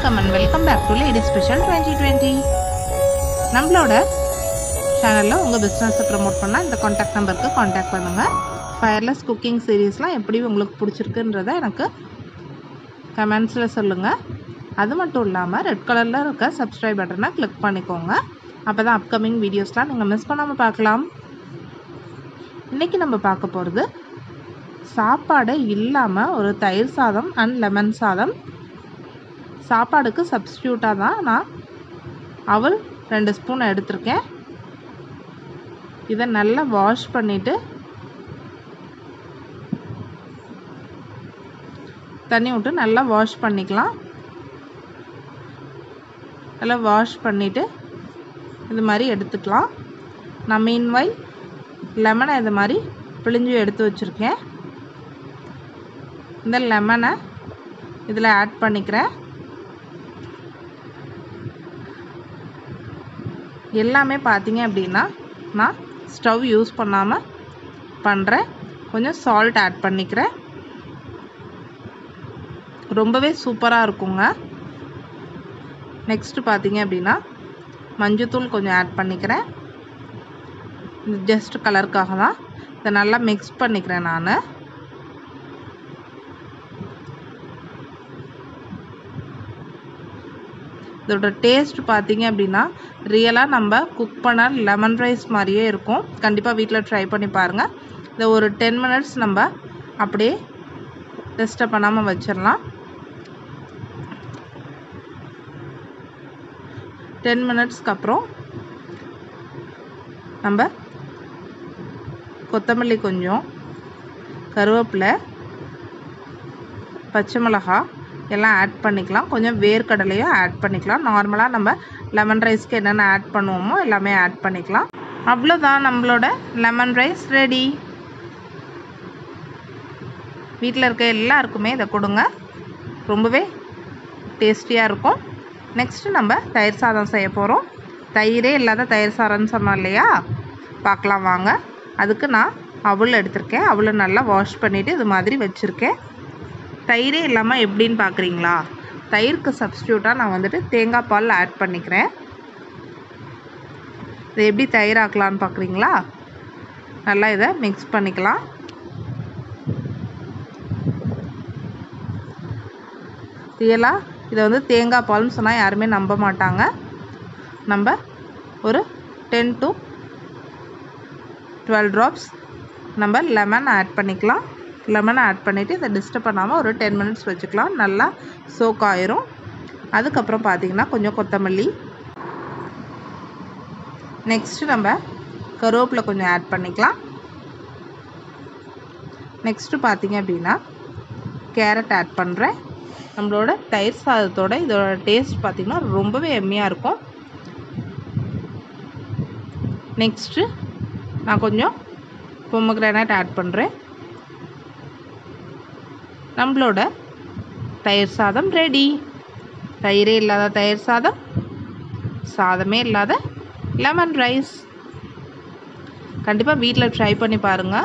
வணக்கம் and welcome back to lady special twenty twenty நம்மளோட சேனலில் உங்கள் பிஸ்னஸை ப்ரமோட் பண்ணால் இந்த காண்டாக்ட் நம்பருக்கு காண்டாக்ட் பண்ணுங்கள் ஃபயர்லெஸ் குக்கிங் சீரீஸ்லாம் எப்படி உங்களுக்கு பிடிச்சிருக்குன்றத எனக்கு கமெண்ட்ஸில் சொல்லுங்கள் அது மட்டும் இல்லாமல் ரெட் கலரில் இருக்க சப்ஸ்கிரைப் பட்டனை கிளிக் பண்ணிக்கோங்க அப்போ தான் அப்கமிங் வீடியோஸ்லாம் நீங்கள் மிஸ் பண்ணாமல் பார்க்கலாம் இன்றைக்கி நம்ம பார்க்க போகிறது சாப்பாடு இல்லாமல் ஒரு தயிர் சாதம் அண்ட் லெமன் சாதம் சாப்பாடுக்கு சப்ஸ்டியூட்டாக தான் நான் அவல் ரெண்டு ஸ்பூன் எடுத்திருக்கேன் இதை நல்லா வாஷ் பண்ணிவிட்டு தண்ணி விட்டு நல்லா வாஷ் பண்ணிக்கலாம் நல்லா வாஷ் பண்ணிவிட்டு இது மாதிரி எடுத்துக்கலாம் நான் மீன்வாய் லெமனை இது மாதிரி பிழிஞ்சு எடுத்து வச்சுருக்கேன் இந்த லெமனை இதில் ஆட் பண்ணிக்கிறேன் எல்லாமே பார்த்தீங்க அப்படின்னா நான் ஸ்டவ் யூஸ் பண்ணாமல் பண்ணுறேன் கொஞ்சம் சால்ட் ஆட் பண்ணிக்கிறேன் ரொம்பவே சூப்பராக இருக்குங்க நெக்ஸ்ட்டு பார்த்தீங்க அப்படின்னா மஞ்சத்தூள் கொஞ்சம் ஆட் பண்ணிக்கிறேன் ஜஸ்ட் கலருக்காக தான் இதை நல்லா மிக்ஸ் பண்ணிக்கிறேன் நான் இதோட டேஸ்ட் பார்த்தீங்க அப்படின்னா ரியலாக நம்ம குக் பண்ண லெமன் ரைஸ் மாதிரியே இருக்கும் கண்டிப்பாக வீட்டில் ட்ரை பண்ணி பாருங்கள் இதை ஒரு டென் மினிட்ஸ் நம்ம அப்படியே டிஸ்டர்ப் பண்ணாமல் வச்சிடலாம் டென் மினிட்ஸ்க்கு அப்புறம் நம்ம கொத்தமல்லி கொஞ்சம் கருவேப்பிலை பச்சை மிளகா எல்லாம் ஆட் பண்ணிக்கலாம் கொஞ்சம் வேர்க்கடலையும் ஆட் பண்ணிக்கலாம் நார்மலாக நம்ம லெமன் ரைஸ்க்கு என்னென்ன ஆட் பண்ணுவோமோ எல்லாமே ஆட் பண்ணிக்கலாம் அவ்வளோதான் நம்மளோட லெமன் ரைஸ் ரெடி வீட்டில் இருக்க எல்லாருக்குமே இதை கொடுங்க ரொம்பவே டேஸ்டியாக இருக்கும் நெக்ஸ்ட்டு நம்ம தயிர் சாதம் செய்ய போகிறோம் தயிரே இல்லாத தயிர் சாதம்னு சொன்னோம் இல்லையா பார்க்கலாம் வாங்க அதுக்கு நான் அவள் எடுத்திருக்கேன் அவளை நல்லா வாஷ் பண்ணிவிட்டு இது மாதிரி வச்சுருக்கேன் தயிரே இல்லாமல் எப்படின்னு பார்க்குறீங்களா தயிருக்கு சப்ஸ்டியூட்டாக நான் வந்துட்டு தேங்காய் பால் ஆட் பண்ணிக்கிறேன் இதை எப்படி தயிர் ஆக்கலான்னு பார்க்குறீங்களா நல்லா இதை மிக்ஸ் பண்ணிக்கலாம் ரியலாக இதை வந்து தேங்காய் பால்னு சொன்னால் யாருமே நம்ப மாட்டாங்க நம்ம ஒரு டென் டு டுவெல் ட்ராப்ஸ் நம்ம லெமன் ஆட் பண்ணிக்கலாம் லெமனை ஆட் பண்ணிவிட்டு இதை டிஸ்டர்ப் பண்ணாமல் ஒரு டென் மினிட்ஸ் வச்சுக்கலாம் நல்லா சோக் ஆயிரும் அதுக்கப்புறம் பார்த்திங்கன்னா கொஞ்சம் கொத்தமல்லி நெக்ஸ்ட்டு நம்ம கருவேப்பிலை கொஞ்சம் ஆட் பண்ணிக்கலாம் நெக்ஸ்ட்டு பார்த்திங்க அப்படின்னா கேரட் ஆட் பண்ணுறேன் நம்மளோட தயிர் சாதத்தோட இதோட டேஸ்ட் பார்த்திங்கன்னா ரொம்பவே எம்மியாக இருக்கும் நெக்ஸ்ட்டு நான் கொஞ்சம் பொம்மக்ரானட் ஆட் பண்ணுறேன் நம்மளோட தயிர் சாதம் ரெடி தயிரே இல்லாத தயிர் சாதம் சாதமே இல்லாத லெமன் ரைஸ் கண்டிப்பாக வீட்டில் ட்ரை பண்ணி பாருங்கள்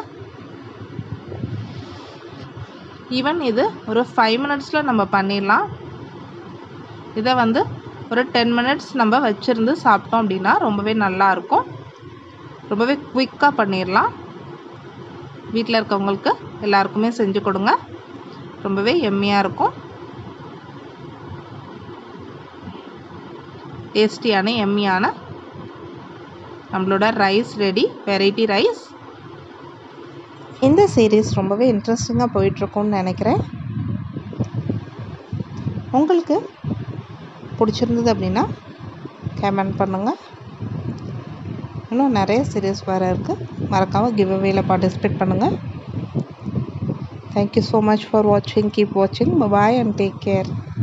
ஈவன் இது ஒரு ஃபைவ் மினிட்ஸில் நம்ம பண்ணிடலாம் இதை வந்து ஒரு டென் மினிட்ஸ் நம்ம வச்சுருந்து சாப்பிட்டோம் அப்படின்னா ரொம்பவே நல்லாயிருக்கும் ரொம்பவே குயிக்காக பண்ணிடலாம் வீட்டில் இருக்கவங்களுக்கு எல்லாருக்குமே செஞ்சு கொடுங்க ரொம்பவே எம்மியாக இருக்கும் டேஸ்டியான எம்மியான நம்மளோட ரைஸ் ரெடி வெரைட்டி ரைஸ் இந்த சீரீஸ் ரொம்பவே இன்ட்ரெஸ்டிங்காக போயிட்டுருக்கும்னு நினைக்கிறேன் உங்களுக்கு பிடிச்சிருந்தது அப்படின்னா கமெண்ட் பண்ணுங்கள் இன்னும் நிறைய சீரீஸ் வேறு இருக்குது மறக்காமல் கிவ் அவேல பார்ட்டிசிபேட் பண்ணுங்கள் தேங்க்யூ ஸோ மச் ஃபார் வாட்சிங் கீப் வாட்சிங் பாய் அண்ட் டேக் கேர்